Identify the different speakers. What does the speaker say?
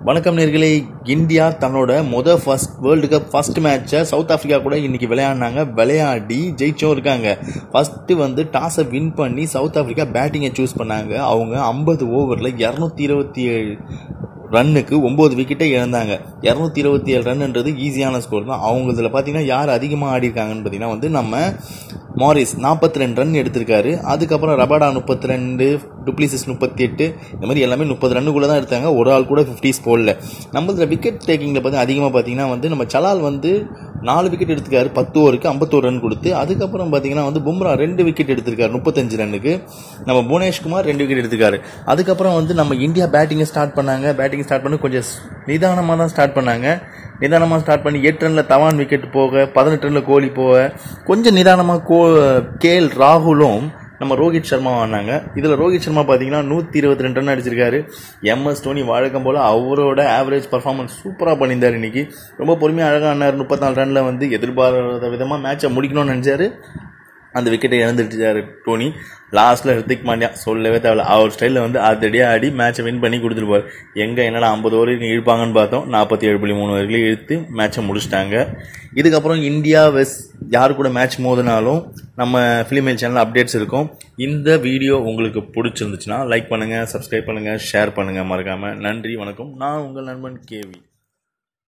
Speaker 1: வணக்கம் நேர்களே இந்தியா தன்னோட மொதல் ஃபர்ஸ்ட் வேர்ல்டு கப் ஃபர்ஸ்ட் மேட்சை சவுத் ஆஃப்ரிக்கா கூட இன்னைக்கு விளையாடினாங்க விளையாடி ஜெயிச்சும் இருக்காங்க ஃபர்ஸ்ட்டு வந்து டாஸை வின் பண்ணி சவுத் ஆஃப்ரிக்கா பேட்டிங்கை சூஸ் பண்ணாங்க அவங்க ஐம்பது ஓவரில் இரநூத்தி இருபத்தி ஏழு ரன்னுக்கு ஒம்பது விக்கெட்டை இழந்தாங்க இரநூத்தி இருபத்தி ஏழு ரன்ன்றது ஈஸியான ஸ்கோர் தான் அவங்க இதில் பார்த்தீங்கன்னா யார் அதிகமாக ஆடிருக்காங்கன்னு பார்த்தீங்கன்னா வந்து நம்ம மாரிஸ் நாற்பத்தி ரெண்டு ரன் எடுத்திருக்காரு அதுக்கப்புறம் ரபாடா முப்பத்தி ரெண்டு டுப்ளிசிஸ் முப்பத்தி எட்டு இந்த மாதிரி எல்லாமே முப்பது ரன்னுக்குள்ளே தான் எடுத்தாங்க ஒரு ஆள் கூட ஃபிஃப்டிஸ் போடல நம்ம இதில் விக்கெட் டேக்கிங்கில் பார்த்து அதிகமாக பார்த்தீங்கன்னா வந்து நம்ம சலால் வந்து நாலு விக்கெட் எடுத்துக்காரு பத்து ஓவருக்கு ஐம்பத்தோரு ரன் கொடுத்து அதுக்கப்புறம் பார்த்தீங்கன்னா வந்து பும்ரா ரெண்டு விக்கெட் எடுத்திருக்காரு முப்பத்தஞ்சு ரன்னுக்கு நம்ம புவனேஷ்குமார் ரெண்டு விக்கெட் எடுத்திருக்காரு அதுக்கப்புறம் வந்து நம்ம இந்தியா பேட்டிங்கை ஸ்டார்ட் பண்ணாங்க பேட்டிங் ஸ்டார்ட் பண்ணி கொஞ்சம் நிதானமாக தான் ஸ்டார்ட் பண்ணாங்க நிதானமாக ஸ்டார்ட் பண்ணி எட்டு ரனில் தவான் விக்கெட் போக பதினெட்டு ரனில் கோலி போக கொஞ்சம் நிதானமாக கோ கேஎல் ராகுலும் நம்ம ரோஹித் சர்மா ஆனாங்க இதில் ரோஹித் சர்மா பார்த்தீங்கன்னா நூற்றி இருபத்தி ரெண்டு ரன் அடிச்சிருக்காரு எம்எஸ் தோனி வழக்கம் போல் அவரோட ஆவரேஜ் பர்ஃபார்மன்ஸ் சூப்பராக பண்ணியிருந்தார் இன்னைக்கு ரொம்ப பொறுமையாக அழகாக ஆனார் முப்பத்தாலு ரனில் வந்து எதிர்பாராத விதமாக மேட்சை முடிக்கணும்னு நினச்சாரு அந்த விக்கெட்டை இழந்துட்டாரு டோனி லாஸ்ட்டில் ஹிருத்திக் பாண்டியா சொல்லவே தேவையில்ல அவர் ஸ்டைலில் வந்து அதடியாக ஆடி மேட்சை வின் பண்ணி கொடுத்துருப்பார் எங்கே என்னடா ஐம்பது ஓவருக்கு இழுப்பாங்கன்னு பார்த்தோம் நாற்பத்தி ஏழு புள்ளி மூணு வரைக்கும் இழுத்து மேட்சை முடிச்சிட்டாங்க இதுக்கப்புறம் இந்தியா வெஸ் யார் கூட மேட்ச் மோதினாலும் நம்ம ஃபிலிமேல் சேனல் அப்டேட்ஸ் இருக்கும் இந்த வீடியோ உங்களுக்கு பிடிச்சிருந்துச்சுன்னா லைக் பண்ணுங்கள் சப்ஸ்கிரைப் பண்ணுங்கள் ஷேர் பண்ணுங்கள் மறக்காமல் நன்றி வணக்கம் நான் உங்கள் நண்பன் கேவி